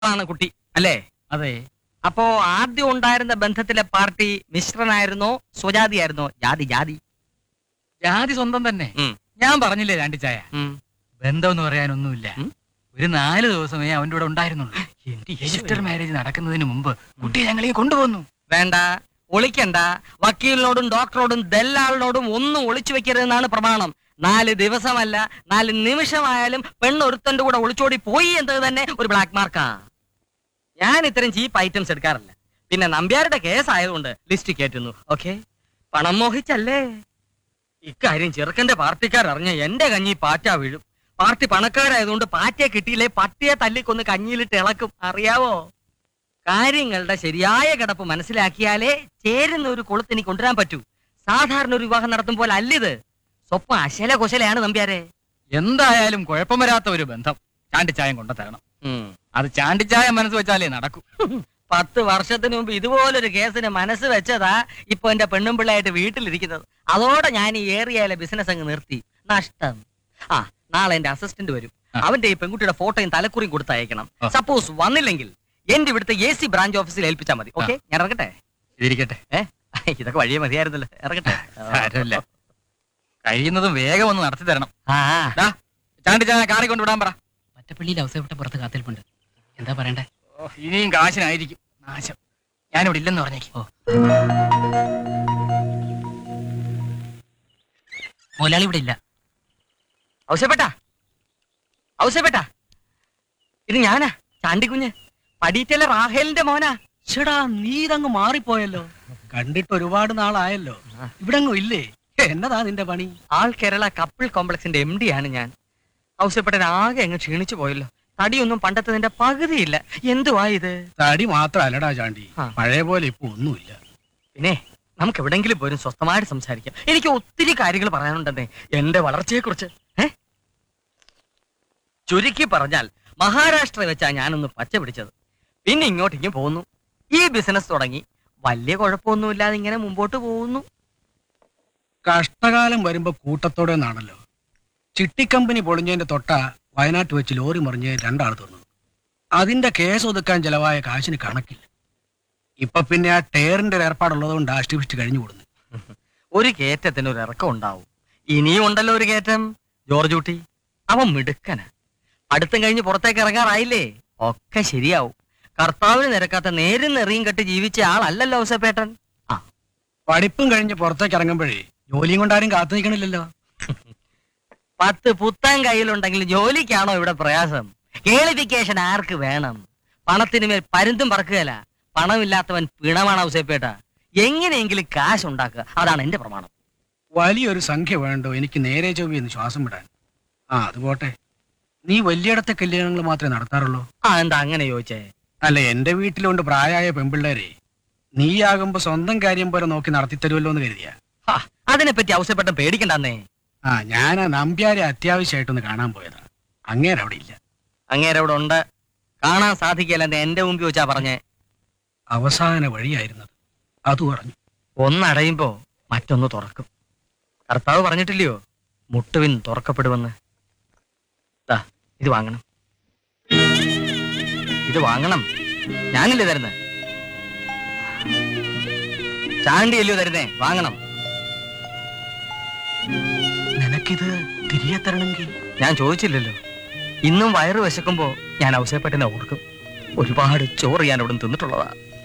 ആണ് കുട്ടി അല്ലേ അതെ അപ്പോ ആദ്യം ഉണ്ടായിരുന്ന ബന്ധത്തിലെ പാർട്ടി മിശ്രനായിരുന്നോ സ്വജാതിയായിരുന്നോ ജാതി ജാതി ജാതി സ്വന്തം തന്നെ ഉം. ഞാൻ പറഞ്ഞില്ലേ രണ്ടിച്ചായ ഉം. ബന്ധം എന്ന് പറയാനൊന്നുമില്ല ഉം. ഒരു നാല് ദിവസമേ അവന്റെ കൂടെ ഉണ്ടായിരുന്നുള്ളൂ രജിസ്റ്റർ മാരേജ് നടക്കുന്നതിന് മുമ്പ് കുട്ടിയെ ഞങ്ങളെ കൊണ്ടുപോന്നു വേണ്ട ഒളിക്കണ്ട വക്കീലിനോടും ഡോക്ടറോടും ദല്ലാളിനോടും ഒന്നും ഒളിച്ചു വെക്കരുതെന്നാണ് പ്രമാണം നാല് ദിവസമല്ല നാല് നിമിഷമായാലും പെണ്ണൊരുത്തന്റെ കൂടെ ഒളിച്ചോടി പോയി എന്നത് തന്നെ ഒരു ബ്ലാക്ക് മാർക്കാ ഞാൻ ഇത്തരം ചീപ്പ് ഐറ്റംസ് എടുക്കാറില്ല പിന്നെ നമ്പ്യാരുടെ കേസ് ആയതുകൊണ്ട് ലിസ്റ്റ് കയറ്റുന്നു ഓക്കെ പണം മോഹിച്ചല്ലേ ഇക്കാര്യം ചെറുക്കന്റെ പാർട്ടിക്കാർ അറിഞ്ഞ എന്റെ കഞ്ഞി പാറ്റ വീഴും പാർട്ടി പണക്കാരായതുകൊണ്ട് പാറ്റയെ കിട്ടിയില്ലേ പട്ടിയെ തല്ലിക്കൊന്ന് കഞ്ഞിയിലിട്ട് ഇളക്കും അറിയാവോ കാര്യങ്ങളുടെ ശരിയായ കിടപ്പ് മനസ്സിലാക്കിയാലേ ചേരുന്ന ഒരു കൊളുത്തിന് കൊണ്ടുവരാൻ പറ്റൂ സാധാരണ ഒരു വിവാഹം നടത്തും പോലെ അല്ലിത് സ്വപ്നം അശല കുശലയാണ് നമ്പ്യാരെ എന്തായാലും കുഴപ്പം വരാത്ത ഒരു ബന്ധം ചാണ്ടിച്ചായം കൊണ്ടു തരണം അത് ചാണ്ടിച്ചായ മനസ്സ് വെച്ചാലേ നടക്കൂ പത്ത് വർഷത്തിന് മുമ്പ് ഇതുപോലൊരു കേസിന് മനസ്സ് വെച്ചതാ ഇപ്പൊ എന്റെ പെണ്ണും പിള്ളയായിട്ട് വീട്ടിലിരിക്കുന്നത് അതോടെ ഞാൻ ഈ ഏറിയയിലെ ബിസിനസ് അങ്ങ് നിർത്തി നഷ്ടം ആ നാളെ എന്റെ അസിസ്റ്റന്റ് വരും ആ. അവന്റെ ഈ പെൺകുട്ടിയുടെ ഫോട്ടോയും തലക്കുറിയും കൊടുത്ത് അയക്കണം ആ. സപ്പോസ് വന്നില്ലെങ്കിൽ എന്റെ ഇവിടുത്തെ എ സി ബ്രാഞ്ച് ഓഫീസിൽ ഏൽപ്പിച്ചാൽ മതി ഓക്കെ ഞാൻ ഇറങ്ങട്ടെ ഇതിരിക്കട്ടെ ഏ ഇതൊക്കെ വഴിയെ മതിയായിരുന്നല്ലോ ഇറങ്ങട്ടെ സാരമില്ല കഴിയുന്നതും വേഗം ഒന്ന് നടത്തി തരണം ആ ദാ, ചാണ്ടിച്ചായ കാറി കൊണ്ടുവിടാൻ പറ മറ്റപ്പള്ളിയിൽ അവസരപ്പെട്ട പുറത്ത് കാത്തിരിപ്പുണ്ട് എന്താ പറയണ്ടേ ഓ, ഇനിയും കാശിനായിരിക്കും നാശം ഞാനിവിടെ ഇല്ലെന്ന് പറഞ്ഞേക്ക് ഓ മുതലാളി ഇവിടെ ഇല്ല ഔസേപ്പേട്ടാ ഔസേപ്പേട്ടാ ഇത് ഞാനാ ചാണ്ടിക്കുഞ്ഞ് പടീറ്റലെ റാഹേലിന്റെ മോനാ ചേടാ നീ ഇതങ്ങ് മാറിപ്പോയല്ലോ കണ്ടിട്ട് ഒരുപാട് നാളായല്ലോ ഇവിടെങ്ങും ഇല്ലേ എന്നതാ നിന്റെ പണി ആൾ കേരള കപ്പിൾ കോംപ്ലക്സിന്റെ എം ഡി ആണ് ഞാൻ ഔസേപ്പേട്ടൻ ആകെ അങ്ങ് ക്ഷീണിച്ചു പോയല്ലോ തടിയൊന്നും പണ്ടത്തതിന്റെ പകുതിയില്ല എന്തുവാ ഇത് തടി മാത്രല്ലടാ ചാണ്ടി ആ. പഴയ പോലെ ഇപ്പൊ ഒന്നുമില്ല പിന്നെ നമുക്ക് എവിടെങ്കിലും പോലും സ്വസ്ഥമായിട്ട് സംസാരിക്കാം എനിക്ക് ഒത്തിരി കാര്യങ്ങൾ പറയാനുണ്ടെന്നേ എന്റെ വളർച്ചയെ കുറിച്ച് ചുരുക്കി പറഞ്ഞാൽ മഹാരാഷ്ട്ര വെച്ചാ ഞാനൊന്ന് പച്ച പിടിച്ചത് പിന്നെ ഇങ്ങോട്ടേക്കും പോകുന്നു ഈ ബിസിനസ് തുടങ്ങി വലിയ കുഴപ്പമൊന്നുമില്ലാതെ ഇങ്ങനെ മുമ്പോട്ട് പോകുന്നു കഷ്ടകാലം വരുമ്പോ കൂട്ടത്തോടെ നാണല്ലോ ചിട്ടിക്കമ്പനി പൊളിഞ്ഞതിന്റെ തൊട്ട വയനാട്ട് വെച്ച് ലോറി മറിഞ്ഞ് രണ്ടാൾ തീർന്നു അതിന്റെ കേസ് ഒതുക്കാൻ ചെലവായ കാശിന് കണക്കില്ല ഇപ്പൊ പിന്നെ ആ ടയറിന്റെ ഒരു ഏർപ്പാടുള്ളതുകൊണ്ട് ആഷ്ടിവിസ്റ്റ് കഴിഞ്ഞു കൂടുന്നു ഒരു കയറ്റത്തിന് ഒരു ഇറക്കം ഉണ്ടാവും ഇനിയും ഉണ്ടല്ലോ ഒരു കയറ്റം ജോർജ് കുട്ടി അവൻ മിടുക്കന അടുത്തും കഴിഞ്ഞ് പുറത്തേക്ക് ഇറങ്ങാറായില്ലേ ഒക്കെ ശരിയാവും കർത്താവിന് നിരക്കാത്ത നേരും നെറിയും കെട്ട് ജീവിച്ച ആളല്ലല്ലോ ഔസപ്പേട്ടൻ ആ പഠിപ്പും കഴിഞ്ഞ് പുറത്തേക്ക് ഇറങ്ങുമ്പോഴേ ജോലിയും കൊണ്ടാരും കാത്തു നിൽക്കണില്ലല്ലോ പത്ത് പുത്തൻ കയ്യിലുണ്ടെങ്കിൽ ജോലിക്കാണോ ഇവിടെ പ്രയാസം കേളിഫിക്കേഷൻ ആർക്ക് വേണം പണത്തിന് മേൽ പരുന്തും പറക്കുകയല്ല പണമില്ലാത്തവൻ പിണമാണ് ഔസേപ്പേട്ട എങ്ങനെയെങ്കിലും കാശ് ഉണ്ടാക്കുക അതാണ് എന്റെ പ്രമാണം വലിയൊരു സംഖ്യ വേണ്ടോ എനിക്ക് നേരെ ചൊവ്വി എന്ന് ശ്വാസം വിടാൻ ആ അത് പോട്ടെ നീ വലിയിടത്തെ കല്യാണങ്ങൾ മാത്രമേ നടത്താറുള്ളൂ ആ എന്താ അങ്ങനെ ചോദിച്ചേ അല്ല എന്റെ വീട്ടിലുണ്ട് പ്രായമായ പെൺപിള്ളേരെ നീയാകുമ്പോ സ്വന്തം കാര്യം പോലെ നോക്കി നടത്തിത്തരുമല്ലോ എന്ന് കരുതിയാ ഹാ, അതിനെപ്പറ്റി ഔസേപ്പേട്ടൻ പേടിക്കണ്ടെന്നേ ആ ഞാൻ ആ നമ്പ്യാരെ അത്യാവശ്യമായിട്ടൊന്ന് കാണാൻ പോയതാ അങ്ങേരെ അവിടെ ഇല്ല അങ്ങേരെ അവിടെ ഉണ്ട് കാണാൻ സാധിക്കില്ല എന്റെ മുമ്പിൽ വെച്ചാ പറഞ്ഞേ അവസാന വഴിയായിരുന്നത് അത് പറഞ്ഞു ഒന്നടയുമ്പോ മറ്റൊന്ന് തുറക്കും കർത്താവ് പറഞ്ഞിട്ടില്ലയോ മുട്ടുവിൻ തുറക്കപ്പെടുമെന്ന് ദാ, ഇത് വാങ്ങണം ഇത് വാങ്ങണം ഞാനല്ലേ തരുന്നേ ചാണ്ടിയല്ലയോ തരുന്നേ വാങ്ങണം നിനക്കിത് തിരികെ തരണമെങ്കിൽ ഞാൻ ചോദിച്ചില്ലല്ലോ ഇന്നും വയറ് വിശക്കുമ്പോ ഞാൻ ഔസേപ്പേട്ടനെ ഓർക്കും ഒരുപാട് ചോറ് ഞാൻ അവിടെ തിന്നിട്ടുള്ളതാ